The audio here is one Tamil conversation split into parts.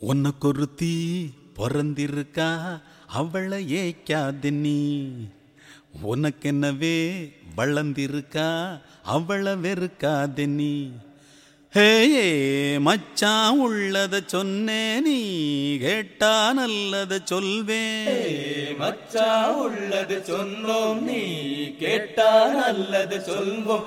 உனக்கொருத்தி பிறந்திருக்கா அவளை ஏய்க்காத நீ உனக்கென்னவே வளர்ந்திருக்கா அவளை வெறுக்காத நீ ஹேயே மச்சான் உள்ளத சொன்னே நீ கேட்டா நல்லத சொல்வேன் மச்சா உள்ளது சொன்னோம் நீ கேட்டா நல்லது சொல்வோம்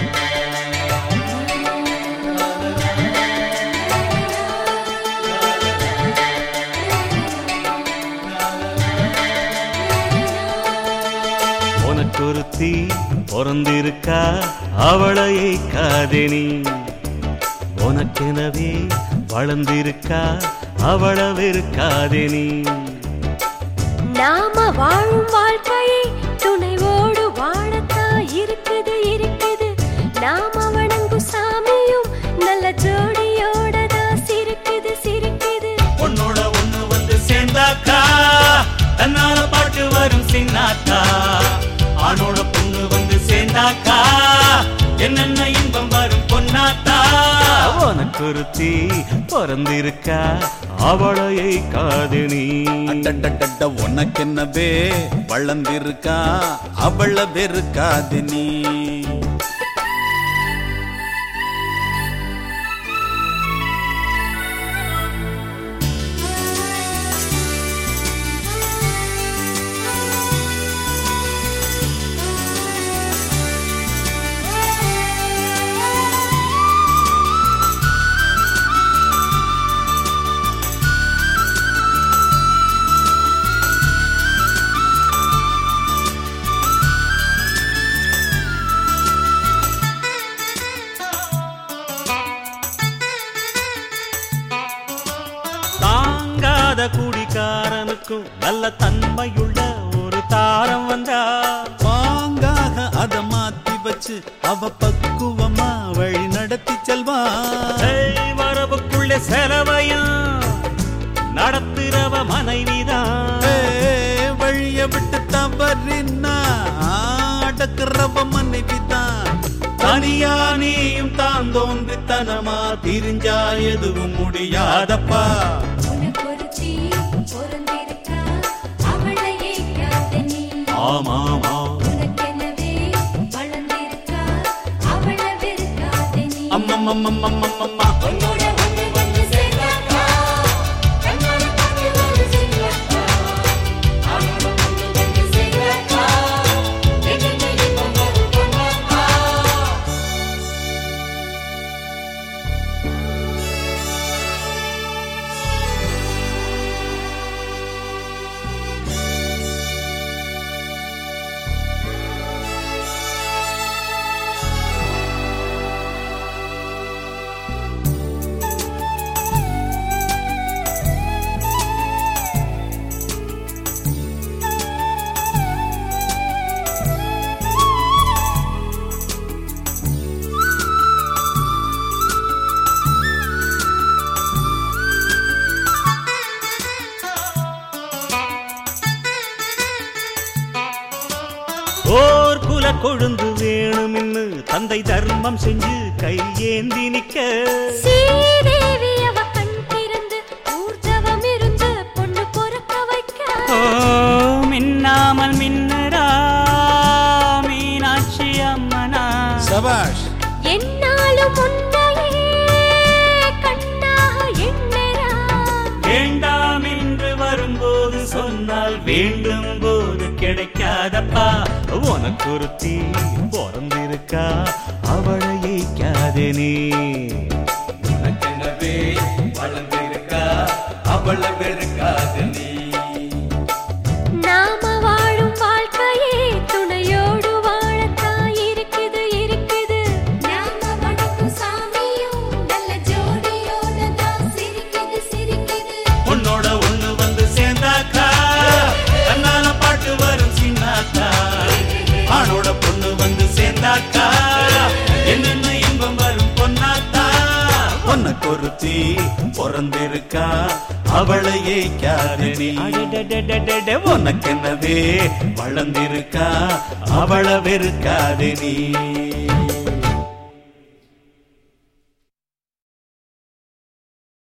உனக்கொருத்தி பிறந்திருக்கா அவளையை காதணி உனக்கெனவே வளர்ந்திருக்கா அவளை வெறுக்காதேனி நாம வாழும் வாழ்க்கையை துணைவோடு வாழத்தான் இருக்குது இருக்குது நாம வணங்கும் சாமியும் நல்ல ஜோடியோட தான் சிரிக்குது சிரிக்குது உன்னோட ஒண்ணு வந்து சேர்ந்தாக்கா தன்னால பாட்டு வரும் சின்னாக்கா ஆணோட பொண்ணு வந்து சேர்ந்தாக்கா என்னென்ன இன்பம் வரும் பொன்னாத்தா உனக்கொருத்தி பிறந்திருக்கா அவளையை காதணி அடடடட உனக்கென்னவே வளர்ந்திருக்கா அவளை வெறுக்காத நீ தாங்காத குடிகாரனுக்கும் நல்ல தன்மையுள்ள ஒரு தாரம் வந்தா பாங்காக அத மாத்தி வச்சு அவ பக்குவமா வழி நடத்தி செல்வா ஏய், வரவுக்குள்ளே செலவையும் நடத்துறவ மனைவிதான் ஏ, வழிய விட்டு தவறினா அடக்குறவ மனைவிதான் தனியா நீயும் தான் தோன்றித்தனமா திரிஞ்சா எதுவும் முடியாதப்பா உனக்கொருத்தி பிறந்திருக்கா அவளை ஏற்காத நீ ஆமாமா உனக்கெனவே வளர்ந்திருக்கா அவளை வெறுக்காத நீ அம்மம்மம்மம்மம்மம்மா உன்னோட ஒண்ணு வந்து சேர்ந்தாக்கா கண்ணால பார்த்து வந்து சேர்ந்தாக்கா அவனோட ஒண்ணு வந்து சேர்ந்தாக்கா என்னென்ன இன்பம் வரும் பொன்னாக்கா ஓர் குல கொழுந்து வேணுமின்னு தந்தை தர்மம் செஞ்சு கையேந்தி நிக்க ஸ்ரீதேவி அவ கண் திறந்து ஊர்ஜவம் இருந்து பொண்ணு பொறுக்க வைக்க ஓ மின்னாமல் மின்னடா மீனாட்சி அம்மனா சபாஷ் என்னாலும் உன்னையே கண்ணாக எண்ணரா வேண்டாம் என்று வரும்போது சொன்னால் வேண்டும் போது கிடைக்காதப்பா உனக்கு ஒருத்தி பிறந்திருக்கா அவளை ஏய்க்காதே நீ உனக்கெனவே வளர்ந்திருக்கா அவளை வெறுக்காத நீ நாம வாழும் வாழ்க்கையே துணையோடு வாழத்தான் இருக்குது இருக்குது நாம வணக்கும் சாமியும் நல்ல ஜோடியோட தான் சிரிக்குது சிரிக்குது உன்னோட ஒண்ணு வந்து சேர்ந்தாக்கா தன்னால பாட்டு வரும் சின்னாக்கா ஆணோட பொண்ணு வந்து சேர்ந்தாக்கா என்னென்ன இன்பம் வரும் பொன்னாத்தா உனக்கொருத்தி பிறந்திருக்கா அவளை ஏய்க்காத நீ அடடடடடட, உனக்கென்னவே வளர்ந்திருக்கா அவளை வெறுக்காத நீ